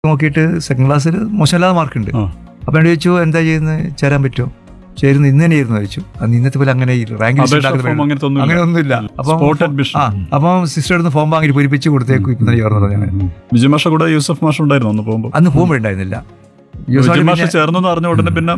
നോക്കിയിട്ട് സെക്കൻഡ് ക്ലാസ്സിൽ മോശമില്ലാതെ മാർക്കുണ്ട് ആ. അപ്പം എന്നോട് ചോദിച്ചു എന്താ ചെയ്യുന്നത് ചേരാൻ പറ്റുമോ ചേരുന്നു ഇന്ന് തന്നെയായിരുന്നു ചോദിച്ചു അന്ന് ഇന്നത്തെ പോലെ അങ്ങനെ ഈ റാങ്ക് ലിസ്റ്റ് അപേക്ഷ ഉണ്ടാക്കുന്ന ഫോം അങ്ങനത്തെ ഒന്നുമില്ല. അങ്ങനെ ഒന്നുമില്ല അപ്പം സ്പോട്ട് അഡ്മിഷൻ ആ അപ്പം സിസ്റ്റർ അടുത്ത് ഫോം വാങ്ങി പൂരിപ്പിച്ച് കൊടുത്തേക്കും ഇപ്പം തന്നെ ചേർന്നത് ഞാൻ വിജയ് മാഷ കൂടെ യൂസഫ് മാഷ ഉണ്ടായിരുന്നു അന്ന് പോകുമ്പോൾ അന്ന് പോകുമ്പോഴുണ്ടായിരുന്നില്ല വിജയ് മാഷ ചേർന്നു എന്ന് അറിഞ്ഞ ഉടനെ പിന്നെ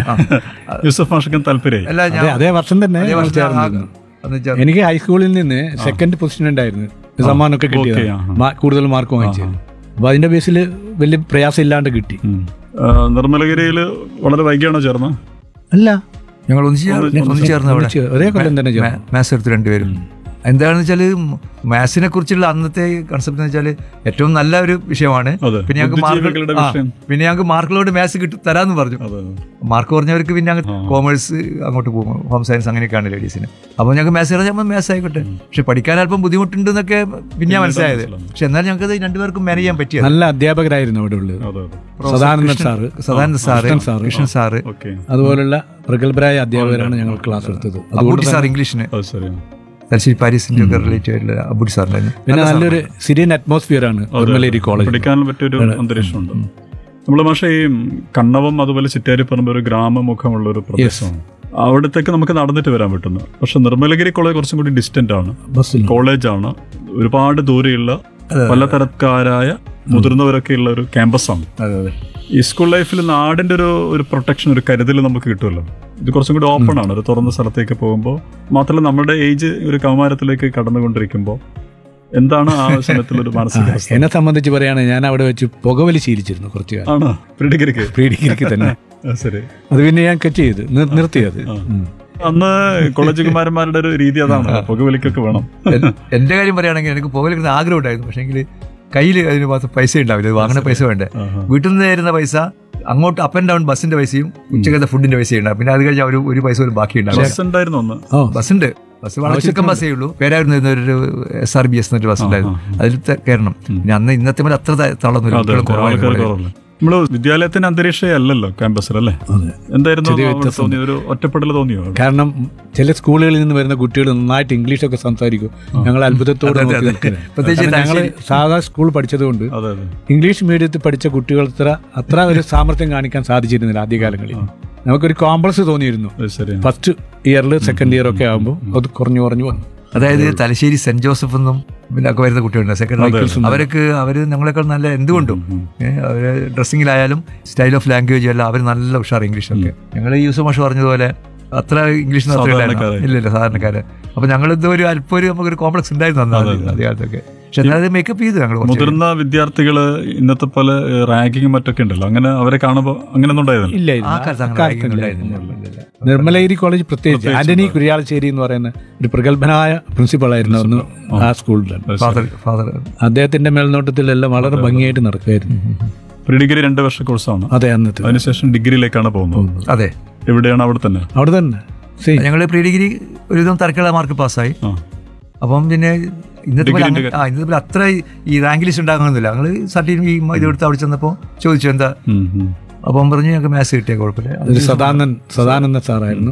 യൂസഫ് മാഷക്കും താല്പര്യമായി അല്ല ഞാൻ അതെ അതേ വർഷം തന്നെ അതേ ഞങ്ങൾ വർഷം ഞാൻ ചേർന്നിരുന്നു. അന്ന് ചേർന്നു. എനിക്ക് ഹൈസ്കൂളിൽ നിന്ന് സെക്കൻഡ് പൊസിഷൻ ഉണ്ടായിരുന്നു സമ്മാനമൊക്കെ കിട്ടിയത് ഓക്കേ, ആ. മാ- കൂടുതൽ മാർക്ക് വാങ്ങിച്ചത് അപ്പൊ അതിന്റെ ബേസിൽ വലിയ പ്രയാസം ഇല്ലാണ്ട് കിട്ടി ഉം. ആ, നിർമ്മലഗിരിയിൽ വളരെ വൈകിയാണോ ചേർന്നത് അല്ല ഞങ്ങൾ ഒന്നിച്ച് ചേർ- ഒന്നിച്ച് ചേർന്ന് അവിടെ ഒന്നിച്ച് ഒരേ കൊല്ലം തന്നെ ചേർന്നു മാത്സ് എടുത്ത് രണ്ടുപേരും എന്താണെന്ന് വെച്ചാൽ മാത്സിനെ കുറിച്ചുള്ള അന്നത്തെ കോൺസെപ്റ്റ് എന്ന് വെച്ചാൽ ഏറ്റവും നല്ല ഒരു വിഷയമാണ് അതെ. പിന്നെ ഞങ്ങൾക്ക് ബുദ്ധിജീവികളുടെ മാർക്ക് വിഷയം. പിന്നെ ഞങ്ങൾക്ക് മാർക്കിലോട് മാത്സ് കിട്ടും തരാന്ന് പറഞ്ഞു അതെ മാർക്ക് കുറഞ്ഞവർക്ക് പിന്നെ അങ്ങ് കോമേഴ്സ് അങ്ങോട്ട് പോകും ഹോം സയൻസ് അങ്ങനെയൊക്കെയാണ് ലേഡീസിന് അപ്പോൾ ഞങ്ങൾക്ക് മാത്സ് പറഞ്ഞാൽ മാത്സ് ആയിക്കോട്ടെ പക്ഷെ പഠിക്കാൻ അല്പം ബുദ്ധിമുട്ടുണ്ടെന്നൊക്കെ പിന്നെ മനസ്സിലായത് പക്ഷെ എന്നാൽ ഞങ്ങൾക്ക് അത് രണ്ടുപേർക്കും മാനേജ് ചെയ്യാൻ പറ്റിയത് നല്ല അധ്യാപകരായിരുന്നു അവിടെ ഉള്ളത് അതെ അതെ Sadanandan sir Sadananda sir Krishnan sir. Krishnan sir okay അതുപോലുള്ള പ്രഗത്ഭരായ അധ്യാപകരാണ് ഞങ്ങൾ ക്ലാസ് എടുത്തത് അബൂട്ടി സാർ ഇംഗ്ലീഷിന് അത് ശരിയാണ് തലശ്ശേരി പാരീസിന്റെ ഒക്കെ റിലേറ്റീവ് ആയിട്ടുള്ള അബൂട്ടി സാറിന്റെ പിന്നെ നല്ലൊരു സിരിയൻ അറ്റ്മോസ്ഫിയർ ആണ് നിർമ്മലേരി കോളേജ് പഠിക്കാൻ പറ്റിയൊരു അന്തരീക്ഷമുണ്ട് നമ്മൾ പക്ഷേ ഈ കണ്ണവം അതുപോലെ ചിറ്റാരിപ്പറമ്പ് ഒരു ഗ്രാമമുഖമുള്ള ഒരു പ്രദേശമാണ് അവിടത്തേക്ക് നമുക്ക് നടന്നിട്ട് വരാൻ പറ്റുന്നു പക്ഷെ നിർമ്മലഗിരി കോളേജ് കുറച്ചും കൂടി ഡിസ്റ്റന്റ് ആണ് ബസ്സിൽ കോളേജാണ് ഒരുപാട് ദൂരെയുള്ള പലതരക്കാരായ മുതിർന്നവരൊക്കെ ഉള്ള ഒരു ക്യാമ്പസാണ് അതെ അതെ ഈ സ്കൂൾ ലൈഫിൽ നാടിന്റെ ഒരു ഒരു പ്രൊട്ടക്ഷൻ ഒരു കരുതൽ നമുക്ക് കിട്ടുമല്ലോ ഇത് കുറച്ചും കൂടി ഓപ്പൺ ആണ് ഒരു തുറന്ന സ്ഥലത്തേക്ക് പോകുമ്പോൾ മാത്രമല്ല നമ്മുടെ ഏജ് ഒരു കൗമാരത്തിലേക്ക് കടന്നുകൊണ്ടിരിക്കുമ്പോൾ എന്താണ് ആ സമയത്തുള്ളൊരു മാനസികാവസ്ഥ എന്നെ സംബന്ധിച്ച് പറയുകയാണെങ്കിൽ ഞാൻ അവിടെ വെച്ച് പുകവലി ശീലിച്ചിരുന്നു കുറച്ച് കാലം ആണോ പ്രീഡിഗ്രിക്ക് പ്രീ ഡിഗ്രിക്ക് തന്നെ ശരി അത് പിന്നെ ഞാൻ കറ്റ് ചെയ്ത് നിർ- നിർത്തിയത് ഉം. അന്ന് കോളേജ് കുമാരന്മാരുടെ ഒരു രീതി അതാണ് പുകവലിക്കൊക്കെ വേണം എൻ- എന്റെ കാര്യം പറയുകയാണെങ്കിൽ എനിക്ക് പോകലിക്കുന്ന ആഗ്രഹം ഉണ്ടായിരുന്നു പക്ഷേങ്കിൽ കയ്യിൽ അതിന് മാത്രം പൈസ ഉണ്ടാവില്ല ഇത് വാങ്ങുന്ന പൈസ വേണ്ടേ വീട്ടിൽ നിന്ന് തരുന്ന പൈസ അങ്ങോട്ട് അപ്പ് ആൻഡ് ഡൗൺ ബസ്സിന്റെ പൈസയും ഉച്ചക്കത്തെ ഫുഡിന്റെ പൈസയും ഉണ്ടാവും പിന്നെ അത് കഴിഞ്ഞാൽ ഒരു ഒരു പൈസ പോലും ബാക്കി ഉണ്ടാവില്ല ബസ് ഉണ്ടായിരുന്നു അന്ന് ഓ ബസ്സുണ്ട് ബസ് വളരെ ചുരുക്കം ബസ്സേ ഉള്ളൂ പേരായിരുന്നു ഒരു എസ് ആർ ബി എസ് എന്നൊരു ബസ് ഉണ്ടായിരുന്നു അതിൽ ത- കയറണം പിന്നെ അന്ന് ഇന്നത്തെ പോലെ അത്ര ത- തളർന്നില്ല അതെ കുട്ടികളും കുറവായിരുന്നു ആൾക്കാർ വളരെ. കുറവല്ലേ നമ്മള് വിദ്യാലയത്തിന്റെ അന്തരീക്ഷേ അല്ലല്ലോ ക്യാമ്പസിൽ അല്ലേ എന്തായിരുന്നു അവിടെ തോന്നിയ ഒരു ഒറ്റപ്പെടൽ തോന്നിയോ അവിടെ? കാരണം ചില സ്കൂളുകളിൽ നിന്ന് വരുന്ന കുട്ടികൾ നന്നായിട്ട് ഇംഗ്ലീഷൊക്കെ സംസാരിക്കും ഞങ്ങൾ അത്ഭുതത്തോടെ നോക്കി നിൽക്കുന്നത് പ്രത്യേകിച്ച് ഞങ്ങൾ സാധാ സ്കൂൾ പഠിച്ചതുകൊണ്ട് അതെ അതെ ഇംഗ്ലീഷ് മീഡിയത്തിൽ പഠിച്ച കുട്ടികൾ അത്ര അത്ര ഒരു സാമർത്ഥ്യം കാണിക്കാൻ സാധിച്ചിരുന്നില്ല ആദ്യകാലങ്ങളിൽ നമുക്കൊരു കോംപ്ലക്സ് തോന്നിയിരുന്നു അത് ശരിയാണ് ഫസ്റ്റ് ഇയറിൽ സെക്കൻഡ് ഇയർ ഒക്കെ ആകുമ്പോൾ അത് കുറഞ്ഞു കുറഞ്ഞു വന്നു അതായത് തലശ്ശേരി സെന്റ് ജോസഫ് എന്നും പിന്നെ ഒക്കെ വരുന്ന കുട്ടികളുണ്ട് സെക്കൻഡ് അവർക്ക് അവർ ഞങ്ങളെക്കാൾ നല്ല എന്തുകൊണ്ടും ഏ, അവര് ഡ്രസ്സിങ്ങിലായാലും സ്റ്റൈൽ ഓഫ് ലാംഗ്വേജ് എല്ലാം അവർ നല്ല ഉഷാർ ഇംഗ്ലീഷൊക്കെ ഞങ്ങൾ യൂസ് മാഷ് പറഞ്ഞതുപോലെ അത്ര ഇംഗ്ലീഷ് അത്ര ഇല്ലായിരുന്നു. സാധാരണക്കാരെ. ഇല്ല ഇല്ല സാധാരണക്കാര് അപ്പൊ ഞങ്ങൾ ഇത് ഒരു അല്പം ഒരു നമുക്കൊരു കോംപ്ലക്സ് ഉണ്ടായിരുന്നു അന്ന് ആദ്യ- ആദ്യകാലത്തൊക്കെ പക്ഷെ എന്നാൽ അത് മേക്കപ്പ് ചെയ്തു ഞങ്ങൾ മുതിർന്ന വിദ്യാർത്ഥികള് ഇന്നത്തെ പോലെ റാങ്കിങ്ങും മറ്റൊക്കെ ഉണ്ടല്ലോ അങ്ങനെ അവരെ കാണുമ്പോൾ അങ്ങനെയൊന്നും ഉണ്ടായതല്ല ഇല്ല ആ ഇല്ല കാലത്ത് അങ്ങനെ അക്കാലത്ത് ragging ഇല്ല. ഉണ്ടായിരുന്നില്ല. നിർമ്മലഗിരി കോളേജ് പ്രത്യേകിച്ച് ആന്റണി കുര്യാളശ്ശേരി എന്ന് പറയുന്ന ഒരു പ്രഗത്ഭനായ പ്രിൻസിപ്പൾ ആയിരുന്നു അന്ന് ആ സ്കൂളിൽ ഫാദർ ഫാദർ അദ്ദേഹത്തിന്റെ മേൽനോട്ടത്തിലെല്ലാം വളരെ ഭംഗിയായിട്ട് നടക്കുമായിരുന്നു പ്രീ ഡിഗ്രി രണ്ട് വർഷ കോഴ്സാണ് അതെ അന്നത്തെ അതിനുശേഷം ഡിഗ്രിയിലേക്കാണ് പോകുന്നത് അതെ എവിടെയാണ് അവിടെ തന്നെ അവിടെ തന്നെ സെയിം ഞങ്ങൾ പ്രീ ഡിഗ്രി ഒരുവിധം തരക്കുള്ള മാർക്ക് പാസ്സായി ആ അപ്പം പിന്നെ ഇന്നത്തെ പോലെ അങ്ങ- ആ ഇന്നത്തെ പോലെ അത്ര ഈ റാങ്ക് ലിസ്റ്റ് ഉണ്ടാകണമെന്നില്ല ഞങ്ങൾ സർട്ടിഫിക്കറ്റ് ഈ ഇത് എടുത്ത് അവിടെ ചെന്നപ്പോൾ ചോദിച്ചു എന്താ ഉം, ഉം. അപ്പം പറഞ്ഞു ഞങ്ങൾക്ക് മാത്സ് കിട്ടിയ കുഴപ്പമില്ല ഒരു സദാനന്ദൻ സദാനന്ദ സാറായിരുന്നു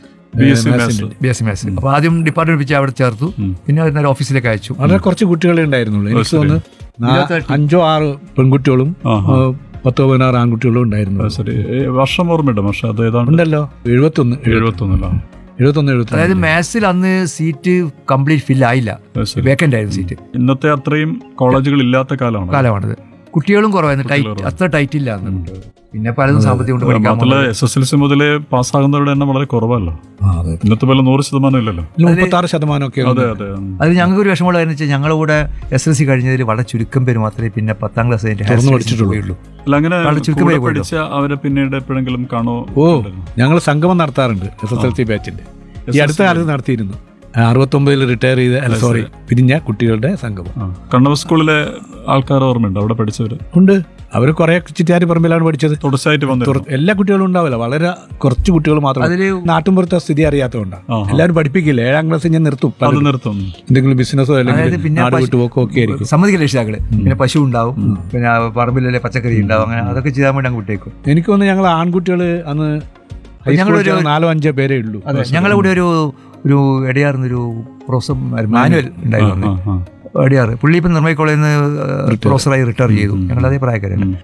B S C maths B S C maths അപ്പോൾ ആദ്യം ഡിപ്പാർട്ട്മെന്റ് വെച്ച് അവിടെ ചേർത്തു പിന്നെ അവർ നേരെ ഓഫീസിലേക്ക് അയച്ചു വളരെ കുറച്ച് കുട്ടികളെ ഉണ്ടായിരുന്നുള്ളൂ എനിക്ക് തോന്നുന്നു നാ- അഞ്ചോ ആറ് പെൺകുട്ടികളും ആഹാ. ഏഹ്, പത്തോ പതിനാറ് ആൺകുട്ടികളും ഉണ്ടായിരുന്നു അത് ശരി ഏ, വർഷം ഓർമ്മയുണ്ട് പക്ഷെ അത് ഏതാണ്ട് ഉണ്ടല്ലോ എഴുപത്തൊന്ന് എഴുപത്തൊന്നല്ല എഴുപത്തൊന്ന് എഴുപത്തി അതായത് മാത്സിൽ അന്ന് സീറ്റ് കംപ്ലീറ്റ് ഫിൽ ആയില്ല അത് ശരി വേക്കൻ്റ് ആയിരുന്നു സീറ്റ് ഇന്നത്തെ അത്രയും കോളേജുകൾ ഇല്ലാത്ത കാലമാണ് കാലമാണത് കുട്ടികളും കുറവായിരുന്നു ടൈറ്റ് അത്ര ടൈറ്റ് ഇല്ല അന്ന് പിന്നെ പലതും സാമ്പത്തികം കൊണ്ട് പഠിക്കാൻ മാത്രമല്ല എസ് എസ് എൽ സി മുതലേ പാസ്സാകുന്നവരുടെ എണ്ണം വളരെ കുറവല്ലോ ഇന്നത്തെ പോലെ നൂറ് ശതമാനം ഇല്ലല്ലോ മുപ്പത്താറ് ശതമാനമൊക്കെ അതെ അതെ ഉം. അത് ഞങ്ങൾക്ക് ഒരു വിഷമമുള്ള കാര്യം വെച്ചാൽ ഞങ്ങളുടെ കൂടെ എസ് എൽ സി കഴിഞ്ഞതിൽ വളരെ ചുരുക്കം പേര് മാത്രമേ പിന്നെ പത്താം ക്ലാസ് കഴിഞ്ഞിട്ട് ഹയർ സ്റ്റഡീസിന് പോയുള്ളൂ അല്ല അങ്ങനെ വളരെ ചുരുക്കം കൂടെ പേരെ പോയിട്ടുള്ളൂ. പഠിച്ച അവരെ പിന്നീട് എപ്പോഴെങ്കിലും കാണോ ഓ ഞങ്ങൾ സംഗമം നടത്താറുണ്ട് എസ് എസ് എൽ സി ബാച്ചിന്റെ ഈ അടുത്ത കാലത്ത് നടത്തിയിരുന്നു അറുപത്തൊമ്പതിൽ റിട്ടയർ ചെയ്ത അല്ല സോറി പിരിഞ്ഞ കുട്ടികളുടെ സംഗമം ആ. കണ്ണവ സ്കൂളിലെ ആൾക്കാർ ഓർമ്മയുണ്ട് അവിടെ പഠിച്ചവര് ഉണ്ട് അവർ കുറെ ചിറ്റാരി പറമ്പിലാണ് പഠിച്ചത് തുടർച്ചയായിട്ട് വന്നിരുന്നു തുറ- എല്ലാ കുട്ടികളും ഉണ്ടാവില്ല വളരെ കുറച്ച് കുട്ടികൾ മാത്രം അതില് നാട്ടിൻപുറത്തെ സ്ഥിതി അറിയാത്തതുകൊണ്ടാണ് ആഹാ. എല്ലാവരും പഠിപ്പിക്കില്ല ഏഴാം ക്ലാസ് ഞാൻ നിർത്തും അത് പലരും. നിർത്തും എന്തെങ്കിലും ബിസിനസ്സോ അതായത് അല്ലെങ്കിൽ പിന്നെ നാട് പശു- വിട്ടു പോക്കോ ഒക്കെ ആയിരിക്കും സമ്മതിക്കില്ല രക്ഷിതാക്കള് പിന്നെ പശു ഉണ്ടാവും പിന്നെ പറമ്പിലല്ലേ പച്ചക്കറി ഉണ്ടാവും അങ്ങനെ അതൊക്കെ ചെയ്യാൻ വേണ്ടി അങ്ങ് വിട്ടേക്കും എനിക്ക് തോന്നുന്നു ഞങ്ങൾ ആൺകുട്ടികൾ അന്ന് ഹൈസ്കൂളിൽ ഞങ്ങളൊരു- ചേർന്ന നാലോ അഞ്ചോ പേരേ ഉള്ളൂ അതെ ഞങ്ങളുടെ കൂടെ ഒരു ഒരു എടയാർന്നൊരു പ്രൊഫസർ മാനുവൽ ആ, ഉണ്ടായിരുന്നു ആ, ആ. എടയാർ പുള്ളി ഇപ്പം നിർമ്മൽ കോളേജിൽ നിന്ന് പ്രൊഫസറായി റിട്ടയർ ചെയ്തു ഞങ്ങളുടെ അതേ പ്രായക്കാരാണ്